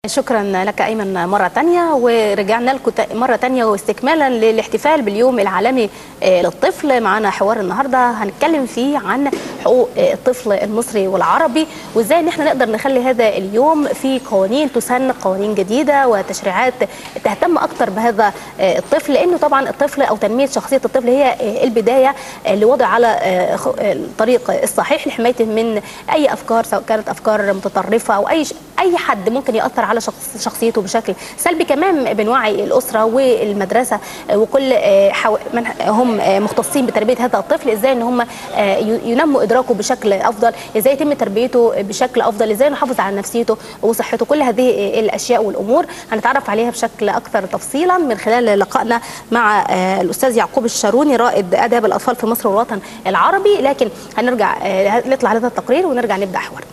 شكرا لك ايمن مره تانية ورجعنا لكم مره تانية واستكمالا للاحتفال باليوم العالمي للطفل معانا حوار النهارده هنتكلم فيه عن حقوق الطفل المصري والعربي وازاي ان احنا نقدر نخلي هذا اليوم في قوانين تسن قوانين جديده وتشريعات تهتم اكتر بهذا الطفل لانه طبعا الطفل او تنميه شخصيه الطفل هي البدايه لوضع على الطريق الصحيح لحمايته من اي افكار سواء كانت افكار متطرفه او اي اي حد ممكن ياثر على شخص شخصيته بشكل سلبي كمان بنوعي الاسره والمدرسه وكل من هم مختصين بتربيه هذا الطفل ازاي ان هم ينموا ادراكه بشكل افضل ازاي يتم تربيته بشكل افضل ازاي نحافظ على نفسيته وصحته كل هذه الاشياء والامور هنتعرف عليها بشكل اكثر تفصيلا من خلال لقائنا مع الاستاذ يعقوب الشاروني رائد اداب الاطفال في مصر والوطن العربي لكن هنرجع نطلع هذا التقرير ونرجع نبدا حوارنا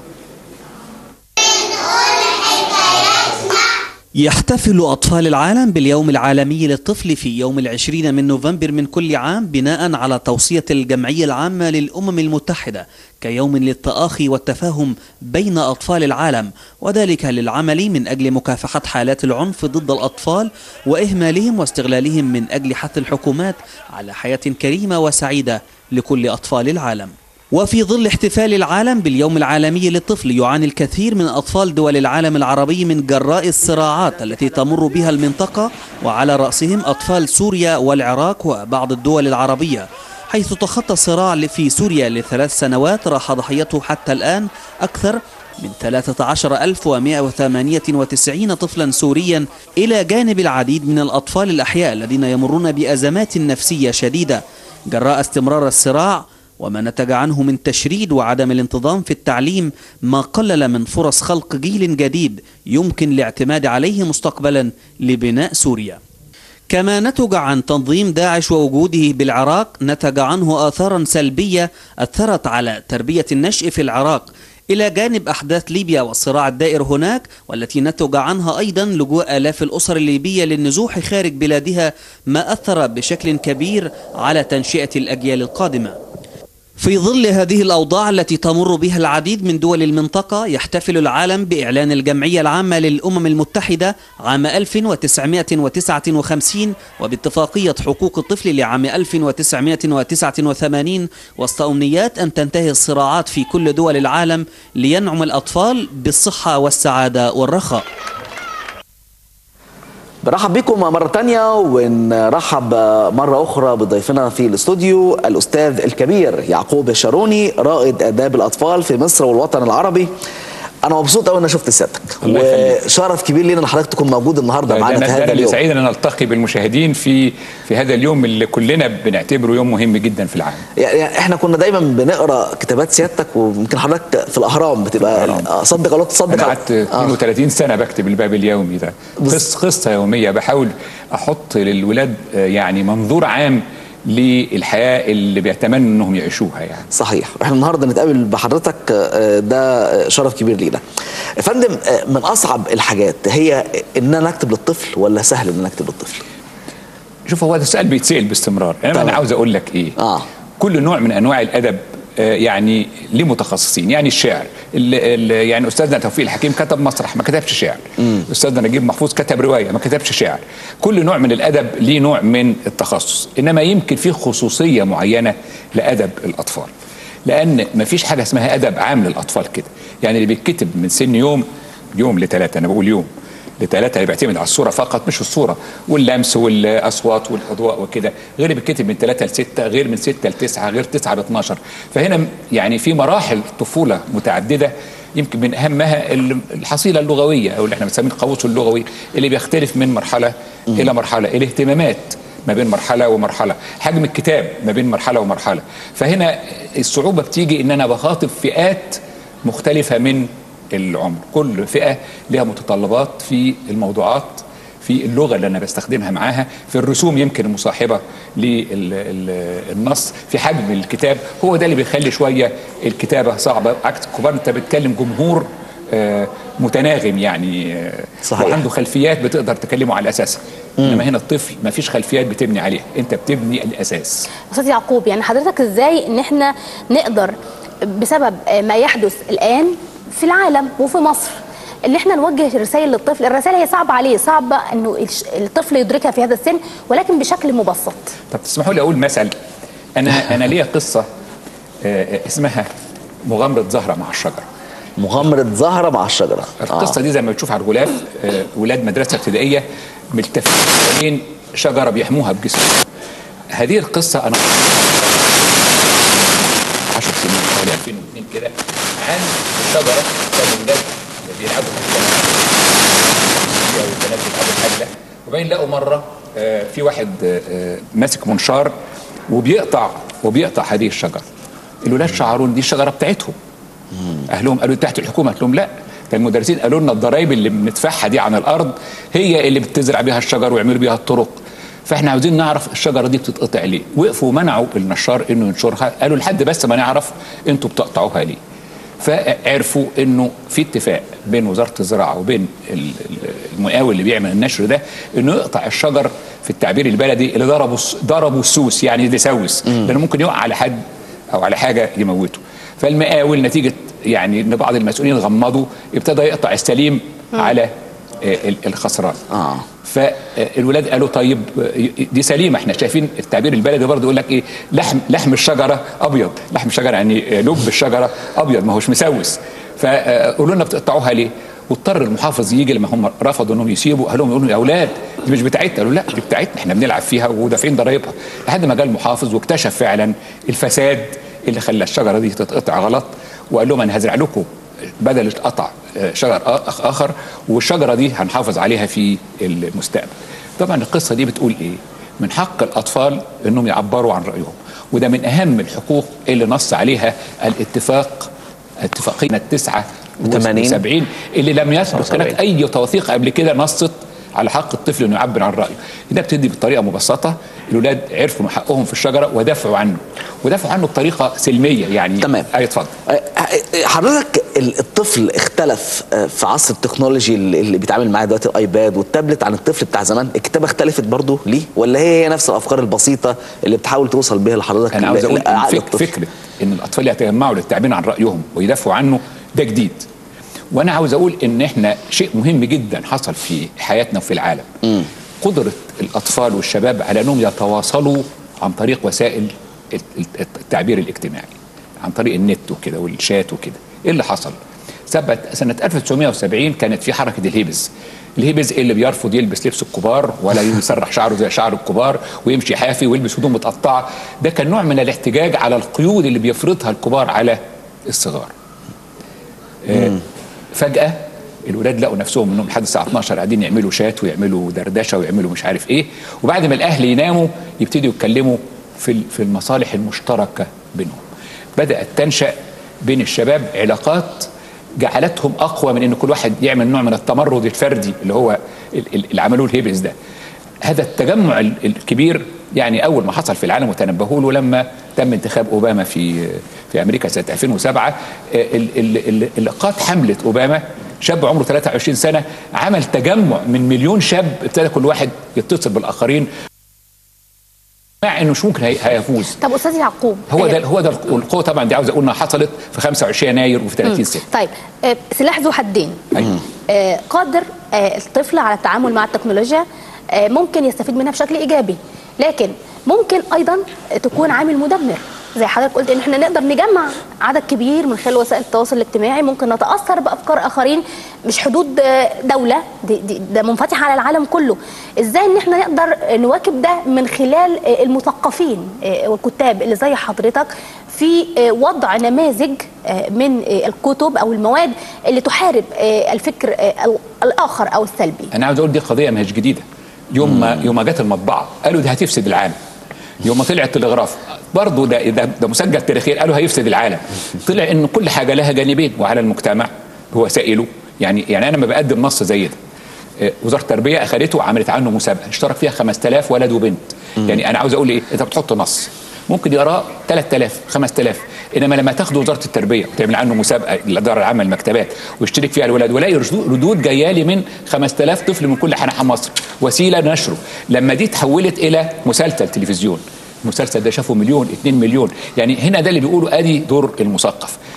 يحتفل أطفال العالم باليوم العالمي للطفل في يوم العشرين من نوفمبر من كل عام بناء على توصية الجمعية العامة للأمم المتحدة كيوم للتآخي والتفاهم بين أطفال العالم وذلك للعمل من أجل مكافحة حالات العنف ضد الأطفال وإهمالهم واستغلالهم من أجل حث الحكومات على حياة كريمة وسعيدة لكل أطفال العالم وفي ظل احتفال العالم باليوم العالمي للطفل يعاني الكثير من أطفال دول العالم العربي من جراء الصراعات التي تمر بها المنطقة وعلى رأسهم أطفال سوريا والعراق وبعض الدول العربية حيث تخطى الصراع في سوريا لثلاث سنوات راح ضحيته حتى الآن أكثر من 13198 طفلا سوريا إلى جانب العديد من الأطفال الأحياء الذين يمرون بأزمات نفسية شديدة جراء استمرار الصراع وما نتج عنه من تشريد وعدم الانتظام في التعليم ما قلل من فرص خلق جيل جديد يمكن الاعتماد عليه مستقبلا لبناء سوريا كما نتج عن تنظيم داعش ووجوده بالعراق نتج عنه آثارا سلبية أثرت على تربية النشء في العراق إلى جانب أحداث ليبيا والصراع الدائر هناك والتي نتج عنها أيضا لجوء آلاف الأسر الليبية للنزوح خارج بلادها ما أثر بشكل كبير على تنشئة الأجيال القادمة في ظل هذه الأوضاع التي تمر بها العديد من دول المنطقة يحتفل العالم بإعلان الجمعية العامة للأمم المتحدة عام 1959 وباتفاقية حقوق الطفل لعام 1989 وسط أمنيات أن تنتهي الصراعات في كل دول العالم لينعم الأطفال بالصحة والسعادة والرخاء برحب بكم مرة تانية ونرحب مرة أخرى بضيفنا في الاستوديو الأستاذ الكبير يعقوب الشاروني رائد آداب الأطفال في مصر والوطن العربي انا مبسوط قوي ان شفت سيادتك وشرف كبير لينا ان حضرتك تكون موجود النهارده معانا في هذا اليوم سعيد ان نلتقي بالمشاهدين في في هذا اليوم اللي كلنا بنعتبره يوم مهم جدا في العالم يعني احنا كنا دايما بنقرا كتابات سيادتك ويمكن حضرتك في الاهرام بتبقى صدق ولا تصدق انا قعدت 32 آه. سنه بكتب الباب اليومي ده قصه قصه يوميه بحاول احط للولاد يعني منظور عام للحياه اللي بيتمنوا انهم يعيشوها يعني صحيح احنا النهارده نتقابل بحضرتك ده شرف كبير لينا يا فندم من اصعب الحاجات هي ان انا اكتب للطفل ولا سهل ان انا اكتب للطفل شوف هو ده سؤال بيتسال باستمرار انا انا عاوز اقول لك ايه آه. كل نوع من انواع الادب يعني ليه متخصصين يعني الشعر اللي اللي يعني استاذنا توفيق الحكيم كتب مسرح ما كتبش شعر مم. استاذنا نجيب محفوظ كتب روايه ما كتبش شعر كل نوع من الادب ليه نوع من التخصص انما يمكن في خصوصيه معينه لادب الاطفال لان ما فيش حاجه اسمها ادب عام للاطفال كده يعني اللي بيتكتب من سن يوم يوم لثلاثه انا بقول يوم لثلاثة اللي بيعتمد على الصورة فقط مش الصورة واللمس والأصوات والأضواء وكده غير اللي بيتكتب من ثلاثة لستة غير من ستة لتسعة غير تسعة ل 12 فهنا يعني في مراحل طفولة متعددة يمكن من أهمها الحصيلة اللغوية أو اللي احنا بنسميه القاموس اللغوي اللي بيختلف من مرحلة م. إلى مرحلة الاهتمامات ما بين مرحلة ومرحلة حجم الكتاب ما بين مرحلة ومرحلة فهنا الصعوبة بتيجي إن أنا بخاطب فئات مختلفة من العمر كل فئة لها متطلبات في الموضوعات في اللغة اللي أنا بستخدمها معاها في الرسوم يمكن المصاحبة للنص في حجم الكتاب هو ده اللي بيخلي شوية الكتابة صعبة عكس كبار أنت بتكلم جمهور متناغم يعني صحيح. وعنده خلفيات بتقدر تكلمه على اساسها انما هنا الطفل ما فيش خلفيات بتبني عليها انت بتبني الاساس استاذ يعقوب يعني حضرتك ازاي ان احنا نقدر بسبب ما يحدث الان في العالم وفي مصر ان احنا نوجه رسائل للطفل الرسائل هي صعبه عليه صعبه انه الش- الطفل يدركها في هذا السن ولكن بشكل مبسط طب تسمحوا لي اقول مثل انا انا ليا قصه آه، آه، اسمها مغامره زهره مع الشجره مغامره زهره مع الشجره القصه دي زي ما بتشوف على الغلاف آه، ولاد مدرسه ابتدائيه ملتفين حوالين شجره بيحموها بجسمهم هذه القصه انا 10 سنين حوالي 2002 كده عن شجره كانوا ولاد بيلعبوا في الجامعة. والبنات بيلعبوا الحجله وبعدين لقوا مره آه، في واحد آه، آه، ماسك منشار وبيقطع وبيقطع هذه الشجره الولاد شعروا ان دي الشجره بتاعتهم اهلهم قالوا تحت الحكومه قالت لهم لا ده المدرسين قالوا لنا الضرايب اللي بندفعها دي عن الارض هي اللي بتزرع بيها الشجر ويعملوا بيها الطرق فاحنا عاوزين نعرف الشجره دي بتتقطع ليه وقفوا ومنعوا النشار انه ينشرها قالوا لحد بس ما نعرف انتوا بتقطعوها ليه فعرفوا انه في اتفاق بين وزاره الزراعه وبين ال- ال- المقاول اللي بيعمل النشر ده انه يقطع الشجر في التعبير البلدي اللي ضربوا الس- ضربوا السوس يعني يسوس لانه ممكن يقع على حد او على حاجه يموته فالمقاول نتيجه يعني ان بعض المسؤولين غمضوا ابتدى يقطع السليم على آه، ال- الخسران اه فالولاد قالوا طيب آه، دي سليمه احنا شايفين التعبير البلدي برضه يقول لك ايه لحم لحم الشجره ابيض لحم الشجره يعني آه، لب الشجره ابيض ما هوش مسوس فقولوا لنا بتقطعوها ليه واضطر المحافظ يجي لما هم رفضوا انهم يسيبوا قال لهم يقولوا يا اولاد دي مش بتاعتنا قالوا لا دي بتاعتنا احنا بنلعب فيها ودافعين ضرايبها لحد ما جاء المحافظ واكتشف فعلا الفساد اللي خلى الشجره دي تتقطع غلط وقال لهم انا هزرع لكم بدل القطع آه، شجر آخ- اخر والشجره دي هنحافظ عليها في المستقبل. طبعا القصه دي بتقول ايه؟ من حق الاطفال انهم يعبروا عن رايهم وده من اهم الحقوق اللي نص عليها الاتفاق اتفاقيه التسعه 80 70 اللي لم يسبق 70. هناك اي توثيق قبل كده نصت على حق الطفل انه يعبر عن رايه ده بتدي بطريقه مبسطه الاولاد عرفوا حقهم في الشجره ودافعوا عنه ودافعوا عنه بطريقه سلميه يعني تمام. اي اتفضل حضرتك ال- الطفل اختلف آه، في عصر التكنولوجي اللي اللي بيتعامل معاه دلوقتي الايباد والتابلت عن الطفل بتاع زمان الكتابه اختلفت برضه ليه ولا هي هي نفس الافكار البسيطه اللي بتحاول توصل بيها لحضرتك انا عاوز ل- اقول إن لعقل فك الطفل؟ فكره ان الاطفال يتجمعوا للتعبير عن رايهم ويدافعوا عنه ده جديد وانا عاوز اقول ان احنا شيء مهم جدا حصل في حياتنا وفي العالم قدره الاطفال والشباب على انهم يتواصلوا عن طريق وسائل الت- التعبير الاجتماعي عن طريق النت وكده والشات وكده ايه اللي حصل ثبت سنه 1970 كانت في حركه الهيبز الهيبز اللي بيرفض يلبس لبس الكبار ولا يسرح شعره زي شعر الكبار ويمشي حافي ويلبس هدوم متقطعه ده كان نوع من الاحتجاج على القيود اللي بيفرضها الكبار على الصغار آه، فجأة الولاد لقوا نفسهم انهم لحد الساعة 12 قاعدين يعملوا شات ويعملوا دردشة ويعملوا مش عارف ايه وبعد ما الاهل يناموا يبتدوا يتكلموا في ال- في المصالح المشتركة بينهم بدأت تنشأ بين الشباب علاقات جعلتهم اقوى من ان كل واحد يعمل نوع من التمرد الفردي اللي هو ال- ال- اللي عملوه الهيبز ده هذا التجمع ال- الكبير يعني اول ما حصل في العالم وتنبهوا له لما تم انتخاب اوباما في في امريكا سنه 2007 آه، ال- ال- ال- اللي قاد حمله اوباما شاب عمره 23 سنه عمل تجمع من مليون شاب ابتدى كل واحد يتصل بالاخرين مع انه مش ممكن هي- هيفوز طب استاذ يعقوب هو آه، ده هو ده القوه طبعا دي عاوز اقول انها حصلت في 25 يناير وفي 30 سنه طيب آه، سلاح ذو حدين أيوة. آه، قادر آه، الطفل على التعامل مع التكنولوجيا آه، ممكن يستفيد منها بشكل ايجابي لكن ممكن ايضا تكون عامل مدمر زي حضرتك قلت ان احنا نقدر نجمع عدد كبير من خلال وسائل التواصل الاجتماعي ممكن نتاثر بافكار اخرين مش حدود آه، دوله دي دي ده منفتح على العالم كله ازاي ان احنا نقدر نواكب ده من خلال آه، المثقفين آه، والكتاب اللي زي حضرتك في آه، وضع نماذج آه، من آه، الكتب او المواد اللي تحارب آه، الفكر آه، ال- الاخر او السلبي انا عاوز اقول دي قضيه ما هيش جديده يوم ما يوم ما جت المطبعه قالوا دي هتفسد العالم يوم ما طلع التلغراف برضه ده ده, ده مسجل تاريخيا قالوا هيفسد العالم طلع ان كل حاجه لها جانبين وعلى المجتمع بوسائله يعني يعني انا لما بقدم نص زي ده آه، وزاره التربيه اخذته وعملت عنه مسابقه اشترك فيها 5000 ولد وبنت يعني انا عاوز اقول ايه انت بتحط نص ممكن يقراه 3000 5000 انما لما تاخده وزاره التربيه وتعمل عنه مسابقه الاداره العامه المكتبات ويشترك فيها الولاد ولاقي ردود- ردود جايه لي من 5000 طفل من كل حنحى مصر وسيله نشره لما دي تحولت الى مسلسل تلفزيون المسلسل ده شافه مليون 2 مليون يعني هنا ده اللي بيقولوا ادي دور المثقف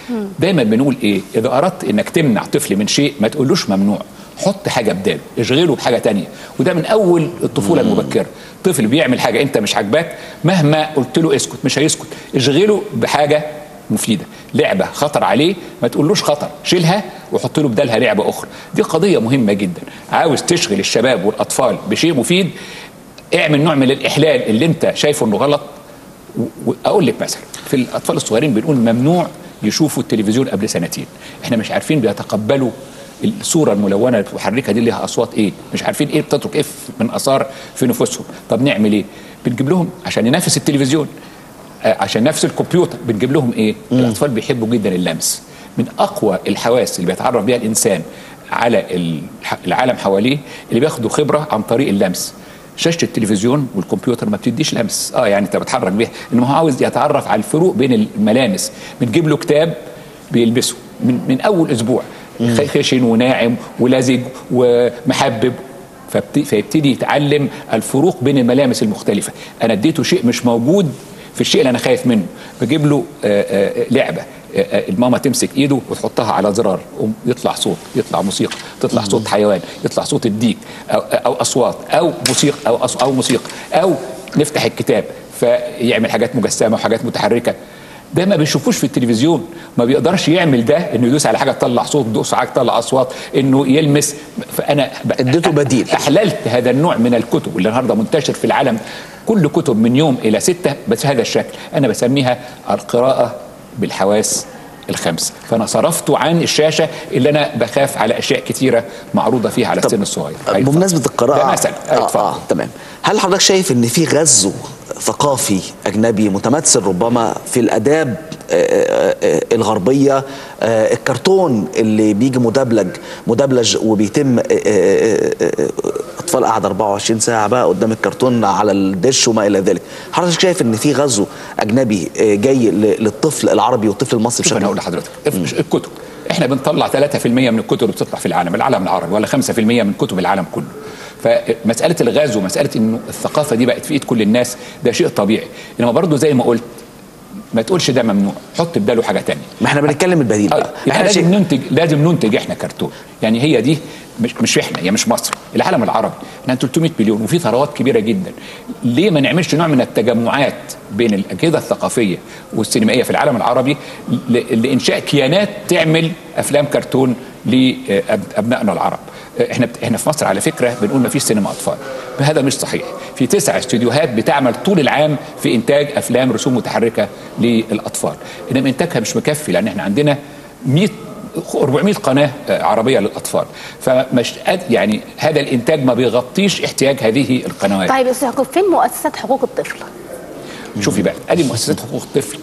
دايما بنقول ايه اذا اردت انك تمنع طفل من شيء ما تقولوش ممنوع حط حاجه بداله اشغله بحاجه تانية وده من اول الطفوله المبكره طفل بيعمل حاجه انت مش عاجباك مهما قلت له اسكت مش هيسكت اشغله بحاجه مفيده لعبه خطر عليه ما تقولوش خطر شيلها وحط له بدالها لعبه اخرى دي قضيه مهمه جدا عاوز تشغل الشباب والاطفال بشيء مفيد اعمل نوع من الاحلال اللي انت شايفه انه غلط واقول لك مثلا في الاطفال الصغيرين بنقول ممنوع يشوفوا التلفزيون قبل سنتين احنا مش عارفين بيتقبلوا الصوره الملونه المحركه دي ليها اصوات ايه مش عارفين ايه بتترك ايه من اثار في نفوسهم طب نعمل ايه بنجيب لهم عشان ينافس التلفزيون عشان نفس الكمبيوتر بنجيب لهم ايه مم. الاطفال بيحبوا جدا اللمس من اقوى الحواس اللي بيتعرف بيها الانسان على العالم حواليه اللي بياخدوا خبره عن طريق اللمس شاشه التلفزيون والكمبيوتر ما بتديش لمس اه يعني انت بتحرك بيها انما هو عاوز يتعرف على الفروق بين الملامس بنجيب له كتاب بيلبسه من من اول اسبوع خشن وناعم ولزج ومحبب فيبتدي يتعلم الفروق بين الملامس المختلفه انا اديته شيء مش موجود في الشيء اللي انا خايف منه بجيب له آآ آآ لعبه آآ الماما تمسك ايده وتحطها على زرار يطلع صوت يطلع موسيقى تطلع صوت حيوان يطلع صوت الديك او, أو اصوات او موسيقى او او موسيقى او نفتح الكتاب فيعمل حاجات مجسمه وحاجات متحركه ده ما بيشوفوش في التلفزيون ما بيقدرش يعمل ده انه يدوس على حاجه تطلع صوت يدوس على حاجه تطلع اصوات انه يلمس فانا اديته بديل احللت هذا النوع من الكتب اللي النهارده منتشر في العالم كل كتب من يوم الى سته بس هذا الشكل انا بسميها القراءه بالحواس الخمس فانا صرفته عن الشاشه اللي انا بخاف على اشياء كتيره معروضه فيها على السن الصغير بمناسبه القراءه ده مثلا آه, آه تمام هل حضرتك شايف ان في غزو ثقافي اجنبي متمثل ربما في الاداب الغربيه الكرتون اللي بيجي مدبلج مدبلج وبيتم اطفال قاعده 24 ساعه بقى قدام الكرتون على الدش وما الى ذلك حضرتك شايف ان في غزو اجنبي جاي للطفل العربي والطفل المصري بشكل انا اقول لحضرتك الكتب احنا بنطلع 3% من الكتب اللي بتطلع في العالم العالم العربي ولا 5% من كتب العالم كله فمساله الغاز ومساله انه الثقافه دي بقت في ايد كل الناس ده شيء طبيعي انما برضه زي ما قلت ما تقولش ده ممنوع حط بداله حاجه تانية ما احنا بنتكلم البديل بقى احنا لازم شيء... ننتج لازم ننتج احنا كرتون يعني هي دي مش مش احنا هي مش مصر العالم العربي احنا 300 مليون وفي ثروات كبيره جدا ليه ما نعملش نوع من التجمعات بين الاجهزه الثقافيه والسينمائيه في العالم العربي لانشاء كيانات تعمل افلام كرتون لابنائنا العرب احنا احنا في مصر على فكره بنقول ما فيش سينما اطفال هذا مش صحيح في تسع استوديوهات بتعمل طول العام في انتاج افلام رسوم متحركه للاطفال انما انتاجها مش مكفي لان احنا عندنا 100 400 قناه عربيه للاطفال فمش يعني هذا الانتاج ما بيغطيش احتياج هذه القنوات طيب استاذ يعقوب فين مؤسسات حقوق الطفل شوفي بقى ادي مؤسسات حقوق الطفل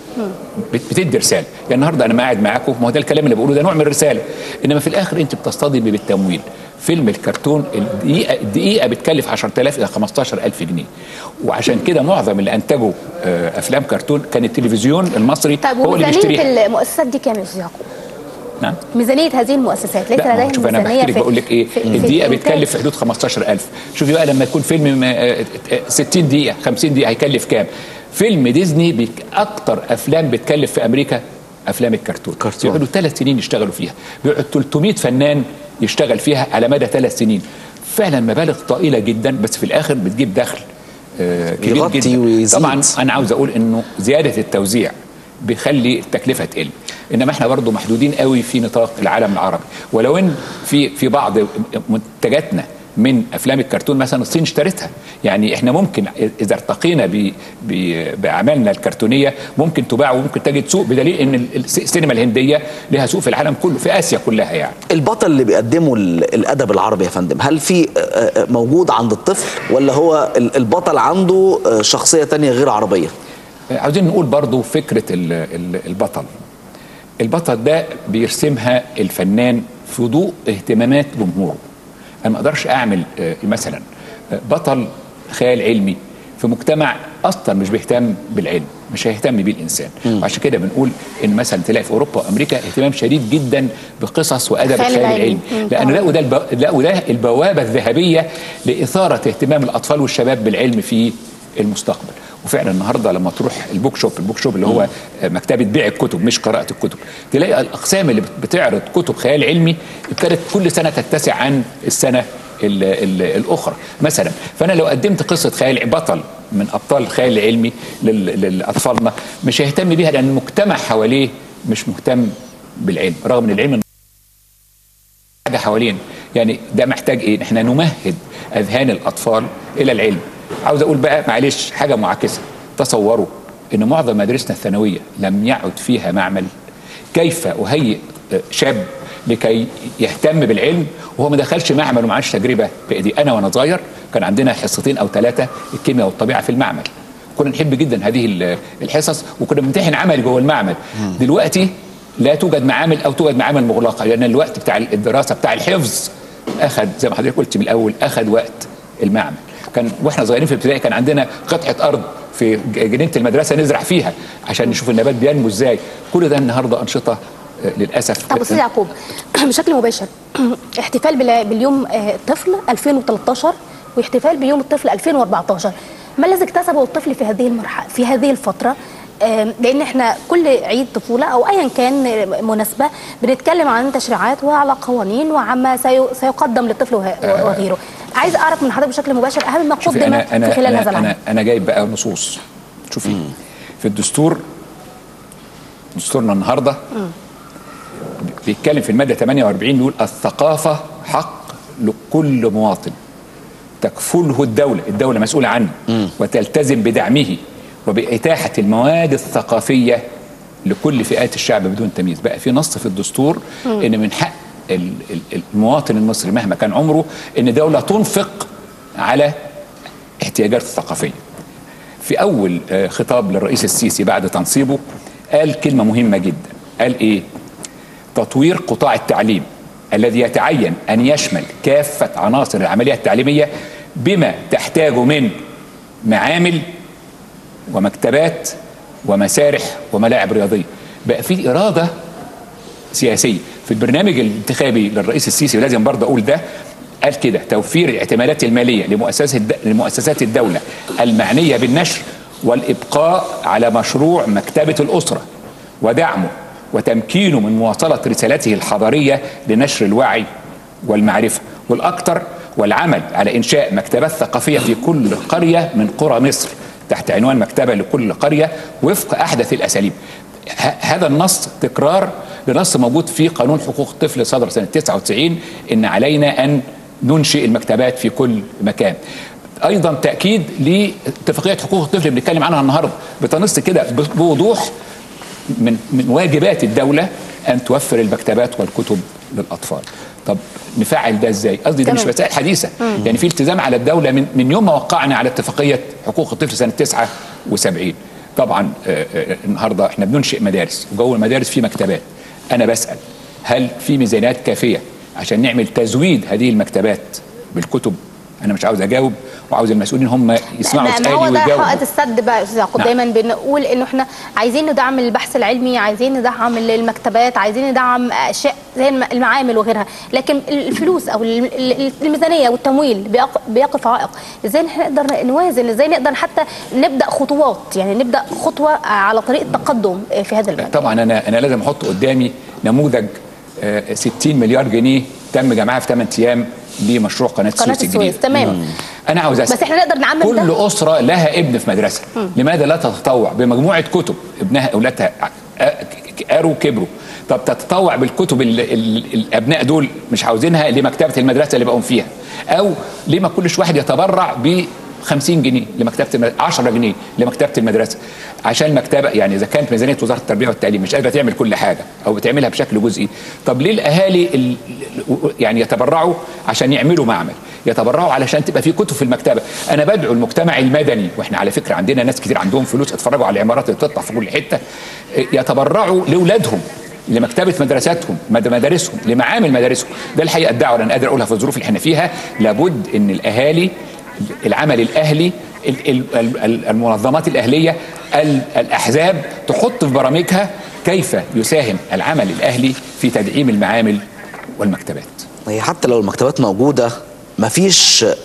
بتدي رساله يعني النهارده انا قاعد معاكم ما هو ده الكلام اللي بقوله ده نوع من الرساله انما في الاخر انت بتصطدمي بالتمويل فيلم الكرتون الدقيقه الدقيقه بتكلف 10000 الى 15000 جنيه وعشان كده معظم اللي انتجوا افلام كرتون كان التلفزيون المصري طيب هو اللي وميزانيه بيشتريها المؤسسات دي كام يا استاذ يعقوب؟ نعم ميزانيه هذه المؤسسات ليس لا ما هو لديهم شوف انا ميزانيه بحكي لك بقول لك ايه في- في الدقيقه الإنتاج. بتكلف في حدود 15000 شوفي بقى لما يكون فيلم آه، آه، 60 دقيقه 50 دقيقه هيكلف كام فيلم ديزني بيك اكتر افلام بتكلف في امريكا افلام الكرتون كرتون. بيقعدوا ثلاث سنين يشتغلوا فيها بيقعد 300 فنان يشتغل فيها على مدى ثلاث سنين فعلا مبالغ طائله جدا بس في الاخر بتجيب دخل آه، كبير يغطي جدا ويزيد. طبعا انا عاوز اقول انه زياده التوزيع بيخلي التكلفه تقل انما احنا برضو محدودين قوي في نطاق العالم العربي ولو ان في في بعض منتجاتنا من افلام الكرتون مثلا الصين اشترتها يعني احنا ممكن اذا ارتقينا ب- ب- باعمالنا الكرتونيه ممكن تباع وممكن تجد سوق بدليل ان الس- السينما الهنديه لها سوق في العالم كله في اسيا كلها يعني البطل اللي بيقدمه ال- الادب العربي يا فندم هل في آه، آه، موجود عند الطفل ولا هو ال- البطل عنده آه، شخصيه تانية غير عربيه عاوزين نقول برضو فكرة ال- ال- البطل البطل ده بيرسمها الفنان في ضوء اهتمامات جمهوره انا ما اقدرش اعمل آه، مثلا آه، بطل خيال علمي في مجتمع اصلا مش بيهتم بالعلم مش هيهتم بيه الانسان وعشان كده بنقول ان مثلا تلاقي في اوروبا وامريكا اهتمام شديد جدا بقصص وادب الخيال الخيال العلمي. العلمي مم، لان طبعاً. لقوا ده الب... لقوا ده البوابه الذهبيه لاثاره اهتمام الاطفال والشباب بالعلم في المستقبل وفعلا النهارده لما تروح البوك شوب البوك شوب اللي هو مكتبه بيع الكتب مش قراءه الكتب تلاقي الاقسام اللي بتعرض كتب خيال علمي ابتدت كل سنه تتسع عن السنه ال ال الاخرى مثلا فانا لو قدمت قصه خيال بطل من ابطال الخيال العلمي لاطفالنا مش هيهتم بيها لان المجتمع حواليه مش مهتم بالعلم رغم ان العلم حاجه حوالينا يعني ده محتاج ايه احنا نمهد اذهان الاطفال الى العلم عاوز اقول بقى معلش حاجه معاكسه تصوروا ان معظم مدارسنا الثانويه لم يعد فيها معمل كيف اهيئ شاب لكي يهتم بالعلم وهو ما دخلش معمل وما عادش تجربه بايدي انا وانا صغير كان عندنا حصتين او ثلاثه الكيمياء والطبيعه في المعمل كنا نحب جدا هذه الحصص وكنا بنمتحن عملي جوه المعمل دلوقتي لا توجد معامل او توجد معامل مغلقه لان الوقت بتاع الدراسه بتاع الحفظ اخذ زي ما حضرتك قلت من الاول اخذ وقت المعمل كان واحنا صغيرين في الابتدائي كان عندنا قطعه ارض في جنينه المدرسه نزرع فيها عشان نشوف النبات بينمو ازاي كل ده النهارده انشطه للاسف طب استاذ يعقوب بشكل مباشر احتفال باليوم الطفل 2013 واحتفال بيوم الطفل 2014 ما الذي اكتسبه الطفل في هذه المرحله في هذه الفتره لان احنا كل عيد طفوله او ايا كان مناسبه بنتكلم عن تشريعات وعلى قوانين وعما سيقدم للطفل وغيره عايز اعرف من حضرتك بشكل مباشر اهم ما قدم أنا أنا في خلال أنا هذا العام انا انا جايب بقى نصوص شوفي في الدستور دستورنا النهارده بيتكلم في الماده 48 بيقول الثقافه حق لكل مواطن تكفله الدوله الدوله مسؤوله عنه وتلتزم بدعمه وبإتاحة المواد الثقافية لكل فئات الشعب بدون تمييز بقى في نص في الدستور م. ان من حق المواطن المصري مهما كان عمره ان دولة تنفق على احتياجاته الثقافية في اول خطاب للرئيس السيسي بعد تنصيبه قال كلمة مهمة جدا قال ايه تطوير قطاع التعليم الذي يتعين ان يشمل كافة عناصر العملية التعليمية بما تحتاجه من معامل ومكتبات ومسارح وملاعب رياضيه بقى في اراده سياسيه في البرنامج الانتخابي للرئيس السيسي ولازم برضه اقول ده قال كده توفير الاعتمادات الماليه لمؤسسات لمؤسسات الدوله المعنيه بالنشر والابقاء على مشروع مكتبه الاسره ودعمه وتمكينه من مواصله رسالته الحضاريه لنشر الوعي والمعرفه والاكثر والعمل على انشاء مكتبات ثقافيه في كل قريه من قرى مصر تحت عنوان مكتبة لكل قرية وفق أحدث الأساليب هذا النص تكرار لنص موجود في قانون حقوق الطفل صدر سنة 99 إن علينا أن ننشئ المكتبات في كل مكان أيضا تأكيد لاتفاقية حقوق الطفل اللي بنتكلم عنها النهاردة بتنص كده بوضوح من, من واجبات الدولة أن توفر المكتبات والكتب للأطفال طب نفعل ده ازاي؟ قصدي ده مش مسائل حديثه، مم. يعني في التزام على الدوله من من يوم ما وقعنا على اتفاقيه حقوق الطفل سنه 79 طبعا آآ آآ النهارده احنا بننشئ مدارس وجوه المدارس في مكتبات انا بسال هل في ميزانيات كافيه عشان نعمل تزويد هذه المكتبات بالكتب انا مش عاوز اجاوب وعاوز المسؤولين هم يسمعوا ما سؤالي هو ده ويجاوبوا حائط السد بقى يا استاذ يعقوب نعم. دايما بنقول انه احنا عايزين ندعم البحث العلمي عايزين ندعم المكتبات عايزين ندعم اشياء زي الم- المعامل وغيرها لكن الفلوس او ال- ال- الميزانيه والتمويل بيق- بيقف عائق ازاي احنا نقدر نوازن ازاي نقدر حتى نبدا خطوات يعني نبدا خطوه على طريق التقدم في هذا المجال طبعا انا انا لازم احط قدامي نموذج آه، 60 مليار جنيه تم جمعها في 8 ايام لمشروع قناه, قناه السويس الجديده السويس تمام انا عاوز اسال بس احنا نقدر نعمم كل ده اسره لها ابن في مدرسه لماذا لا تتطوع بمجموعه كتب ابنها اولادها آه، ك- قروا كبروا طب تتطوع بالكتب ال ال الابناء دول مش عاوزينها لمكتبه المدرسه اللي بقوا فيها او ليه ما كلش واحد يتبرع ب 50 جنيه لمكتبه المدرسة 10 جنيه لمكتبه المدرسه عشان المكتبه يعني اذا كانت ميزانيه وزاره التربيه والتعليم مش قادره تعمل كل حاجه او بتعملها بشكل جزئي طب ليه الاهالي ال- يعني يتبرعوا عشان يعملوا معمل يتبرعوا علشان تبقى في كتب في المكتبه انا بدعو المجتمع المدني واحنا على فكره عندنا ناس كتير عندهم فلوس اتفرجوا على العمارات اللي بتطلع في كل حته يتبرعوا لاولادهم لمكتبه مدرساتهم مد- مدارسهم لمعامل مدارسهم ده الحقيقه الدعوه اللي انا قادر اقولها في الظروف اللي احنا فيها لابد ان الاهالي العمل الاهلي ال- ال- ال- المنظمات الاهليه ال- الاحزاب تحط في برامجها كيف يساهم العمل الاهلي في تدعيم المعامل والمكتبات هي حتى لو المكتبات موجودة مفيش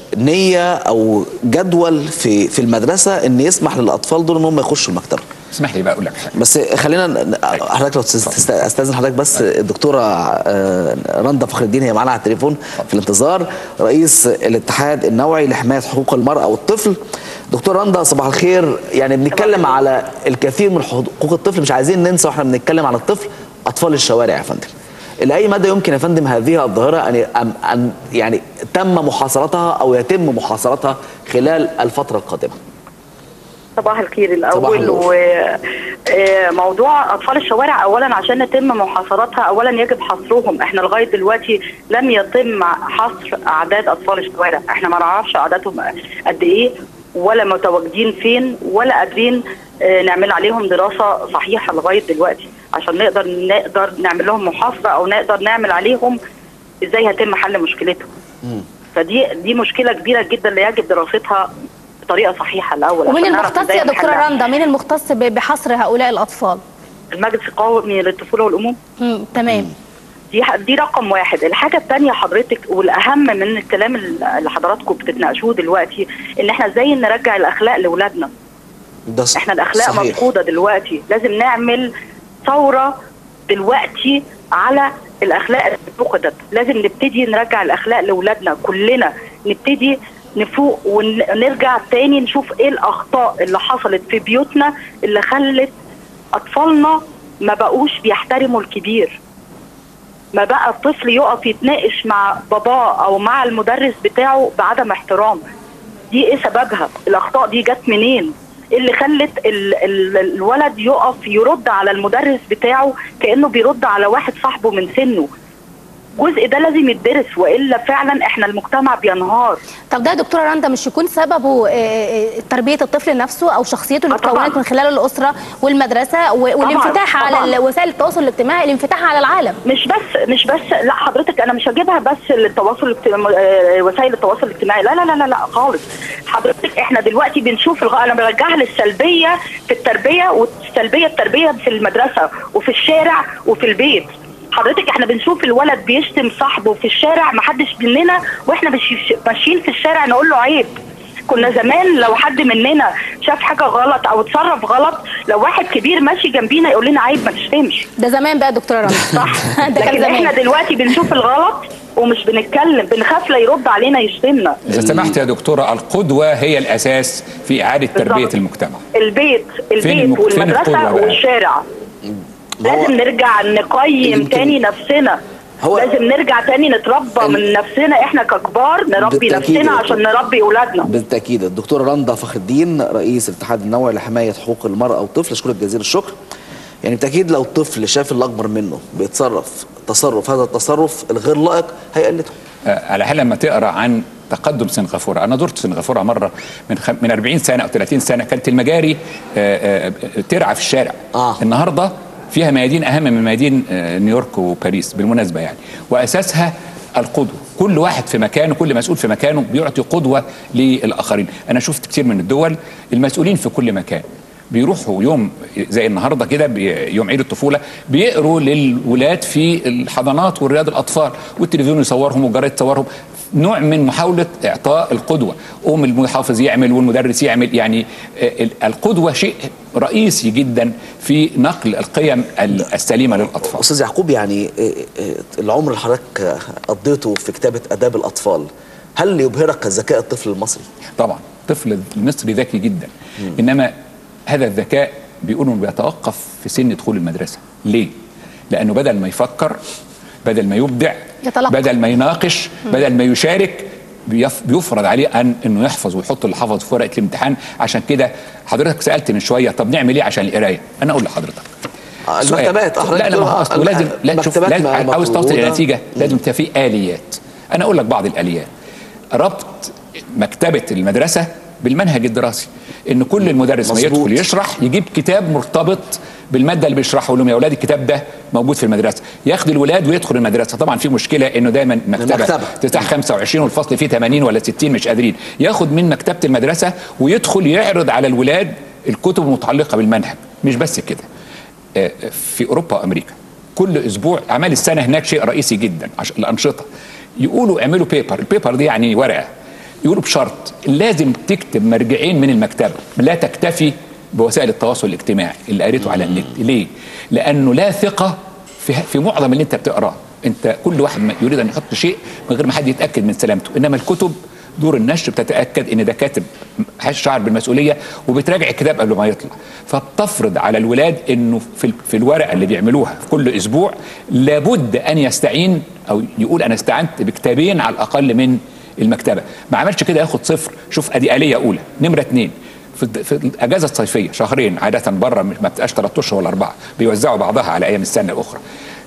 نيه او جدول في في المدرسه ان يسمح للاطفال دول ان هم يخشوا المكتبه اسمح لي بقى اقول لك حاجه بس خلينا حضرتك لو استاذن حضرتك بس الدكتوره رندا فخر الدين هي معانا على التليفون في الانتظار رئيس الاتحاد النوعي لحمايه حقوق المراه والطفل دكتور رندا صباح الخير يعني بنتكلم على الكثير من حقوق الطفل مش عايزين ننسى واحنا بنتكلم على الطفل اطفال الشوارع يا فندم الى اي مدى يمكن يا فندم هذه الظاهره ان ان يعني تم محاصرتها او يتم محاصرتها خلال الفتره القادمه صباح الخير الاول وموضوع اطفال الشوارع اولا عشان يتم محاصرتها اولا يجب حصرهم احنا لغايه دلوقتي لم يتم حصر اعداد اطفال الشوارع احنا ما نعرفش اعدادهم قد ايه ولا متواجدين فين ولا قادرين نعمل عليهم دراسه صحيحه لغايه دلوقتي عشان نقدر نقدر نعمل لهم محاصره او نقدر نعمل عليهم ازاي هيتم حل مشكلتهم فدي دي مشكله كبيره جدا اللي يجب دراستها بطريقه صحيحه الاول ومين المختص يا دكتوره رندا مين المختص بحصر هؤلاء الاطفال المجلس القومي للطفوله والاموم تمام دي دي رقم واحد الحاجه الثانيه حضرتك والاهم من الكلام اللي حضراتكم بتتناقشوه دلوقتي ان احنا ازاي نرجع الاخلاق لاولادنا ده احنا الاخلاق صحيح. مفقوده دلوقتي لازم نعمل ثوره دلوقتي على الاخلاق اللي فقدت لازم نبتدي نرجع الاخلاق لاولادنا كلنا نبتدي نفوق ونرجع تاني نشوف ايه الاخطاء اللي حصلت في بيوتنا اللي خلت اطفالنا ما بقوش بيحترموا الكبير ما بقى الطفل يقف يتناقش مع باباه او مع المدرس بتاعه بعدم احترام دي ايه سببها الاخطاء دي جت منين ايه اللي خلت ال ال الولد يقف يرد على المدرس بتاعه كانه بيرد على واحد صاحبه من سنه الجزء ده لازم يدرس والا فعلا احنا المجتمع بينهار طب ده يا دكتوره رندا مش يكون سببه تربيه الطفل نفسه او شخصيته اللي اتكونت من خلال الاسره والمدرسه والانفتاح طبعًا. على وسائل التواصل الاجتماعي الانفتاح على العالم مش بس مش بس لا حضرتك انا مش هجيبها بس للتواصل وسائل التواصل الاجتماعي لا لا لا لا, لا خالص حضرتك احنا دلوقتي بنشوف الغ... انا برجعها للسلبيه في التربيه والسلبيه التربيه في المدرسه وفي الشارع وفي البيت حضرتك احنا بنشوف الولد بيشتم صاحبه في الشارع ما حدش مننا واحنا ماشيين في الشارع نقول له عيب كنا زمان لو حد مننا شاف حاجه غلط او اتصرف غلط لو واحد كبير ماشي جنبينا يقول لنا عيب ما تشتمش ده زمان بقى دكتوره رنا صح ده كان احنا دلوقتي بنشوف الغلط ومش بنتكلم بنخاف لا يرد علينا يشتمنا اذا سمحت يا دكتوره القدوه هي الاساس في اعاده تربيه المجتمع البيت البيت والمدرسه والشارع لازم نرجع نقيم تاني نفسنا هو لازم نرجع تاني نتربى من نفسنا احنا ككبار نربي نفسنا عشان نربي اولادنا بالتاكيد الدكتوره رندا فخر الدين رئيس الاتحاد النوعي لحمايه حقوق المراه والطفل اشكرك جزيل الشكر يعني بالتاكيد لو الطفل شاف اللي اكبر منه بيتصرف تصرف هذا التصرف الغير لائق هيقلده على حال لما تقرا عن تقدم سنغافوره انا زرت سنغافوره مره من خ... من 40 سنه او 30 سنه كانت المجاري آآ آآ ترعى في الشارع آه. النهارده فيها ميادين اهم من ميادين نيويورك وباريس بالمناسبه يعني واساسها القدوه كل واحد في مكانه كل مسؤول في مكانه بيعطي قدوه للاخرين انا شفت كتير من الدول المسؤولين في كل مكان بيروحوا يوم زي النهارده كده يوم عيد الطفوله بيقروا للولاد في الحضانات ورياض الاطفال والتلفزيون يصورهم والجرايد تصورهم نوع من محاولة إعطاء القدوة قوم المحافظ يعمل والمدرس يعمل يعني القدوة شيء رئيسي جدا في نقل القيم السليمة للأطفال أستاذ يعقوب يعني العمر اللي حضرتك قضيته في كتابة أداب الأطفال هل يبهرك ذكاء الطفل المصري؟ طبعا الطفل المصري ذكي جدا م. إنما هذا الذكاء بيقولوا بيتوقف في سن دخول المدرسة ليه؟ لأنه بدل ما يفكر بدل ما يبدع يتلقى. بدل ما يناقش مم. بدل ما يشارك بيفرض عليه ان انه يحفظ ويحط اللي حفظ في ورقه الامتحان عشان كده حضرتك سالت من شويه طب نعمل ايه عشان القرايه انا اقول لحضرتك المكتبات لا لا ما هو اصل لازم لا شوف لازم عاوز توصل الى نتيجه لازم تبقى في اليات انا اقول لك بعض الاليات ربط مكتبه المدرسه بالمنهج الدراسي ان كل المدرس ما يدخل يشرح يجيب كتاب مرتبط بالماده اللي بيشرحه لهم يا اولاد الكتاب ده موجود في المدرسه ياخد الولاد ويدخل المدرسه طبعا في مشكله انه دايما مكتبه تفتح 25 والفصل فيه 80 ولا 60 مش قادرين ياخد من مكتبه المدرسه ويدخل يعرض على الولاد الكتب المتعلقه بالمنهج مش بس كده في اوروبا وامريكا كل اسبوع اعمال السنه هناك شيء رئيسي جدا الانشطه يقولوا اعملوا بيبر البيبر دي يعني ورقه يقولوا بشرط لازم تكتب مرجعين من المكتبه لا تكتفي بوسائل التواصل الاجتماعي اللي قريته على النت ليه لانه لا ثقه في في معظم اللي انت بتقراه انت كل واحد يريد ان يحط شيء من غير ما حد يتاكد من سلامته انما الكتب دور النشر بتتاكد ان ده كاتب شعر بالمسؤوليه وبتراجع الكتاب قبل ما يطلع فبتفرض على الولاد انه في في الورقه اللي بيعملوها في كل اسبوع لابد ان يستعين او يقول انا استعنت بكتابين على الاقل من المكتبه ما عملش كده ياخد صفر شوف ادي اليه اولى نمره اثنين في, في الاجازه الصيفيه شهرين عاده بره ما بتبقاش ثلاث اشهر ولا اربعه بيوزعوا بعضها على ايام السنه الاخرى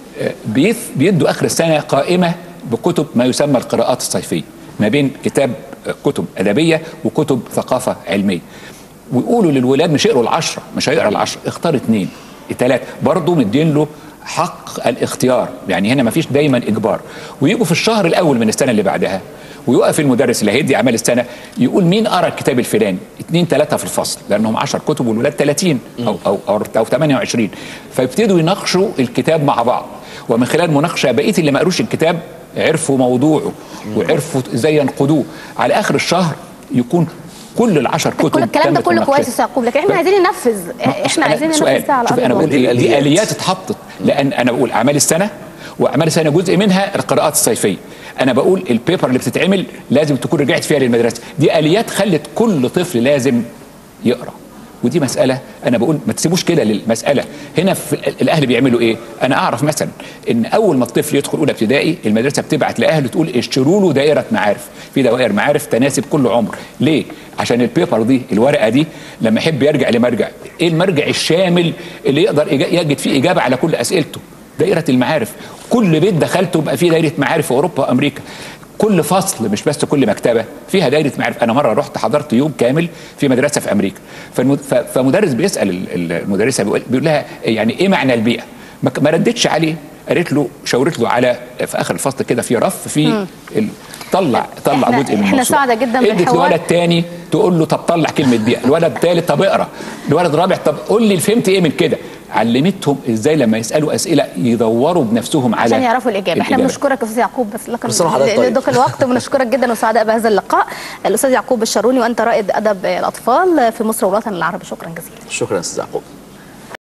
بيدوا اخر السنه قائمه بكتب ما يسمى القراءات الصيفيه ما بين كتاب كتب ادبيه وكتب ثقافه علميه ويقولوا للولاد مش يقروا العشره مش هيقرا العشره اختار اثنين ثلاثه برضه مدين له حق الاختيار يعني هنا ما فيش دايما اجبار ويجوا في الشهر الاول من السنه اللي بعدها ويقف المدرس اللي هيدي اعمال السنه يقول مين قرا الكتاب الفلاني اثنين ثلاثه في الفصل لانهم 10 كتب والولاد 30 او او او, أو 28 فيبتدوا يناقشوا الكتاب مع بعض ومن خلال مناقشه بقيه اللي ما قروش الكتاب عرفوا موضوعه وعرفوا ازاي ينقدوه على اخر الشهر يكون كل العشر كتب كل الكلام ده كله كويس يا يعقوب لكن احنا عايزين ننفذ احنا عايزين ننفذ على شوف انا بقول دي, دي اليات اتحطت لان انا بقول اعمال السنه واعمال السنه جزء منها القراءات الصيفيه انا بقول البيبر اللي بتتعمل لازم تكون رجعت فيها للمدرسه دي اليات خلت كل طفل لازم يقرا ودي مساله انا بقول ما تسيبوش كده للمساله هنا في الاهل بيعملوا ايه انا اعرف مثلا ان اول ما الطفل يدخل اولى ابتدائي المدرسه بتبعت لاهله تقول اشتروا له دائره معارف في دوائر معارف تناسب كل عمر ليه عشان البيبر دي الورقه دي لما يحب يرجع لمرجع ايه المرجع الشامل اللي يقدر يجد فيه اجابه على كل اسئلته دائره المعارف كل بيت دخلته بقى فيه دائره معارف في اوروبا وامريكا كل فصل مش بس كل مكتبه فيها دايره معارف انا مره رحت حضرت يوم كامل في مدرسه في امريكا فمدرس بيسال المدرسه بيقول لها يعني ايه معنى البيئه ما ردتش عليه قالت له شاورت له على في اخر الفصل كده في رف في طلع طلع جزء من احنا سعداء جدا ادت لولد تاني تقول له طب طلع كلمه بيئه الولد الثالث طب اقرا الولد الرابع طب قول لي فهمت ايه من كده علمتهم ازاي لما يسالوا اسئله يدوروا بنفسهم على عشان يعرفوا الاجابه احنا بنشكرك يا استاذ يعقوب بس لك طيب. لدوك الوقت وبنشكرك جدا وسعداء بهذا اللقاء الاستاذ يعقوب الشاروني وانت رائد ادب الاطفال في مصر والوطن العربي شكرا جزيلا شكرا استاذ يعقوب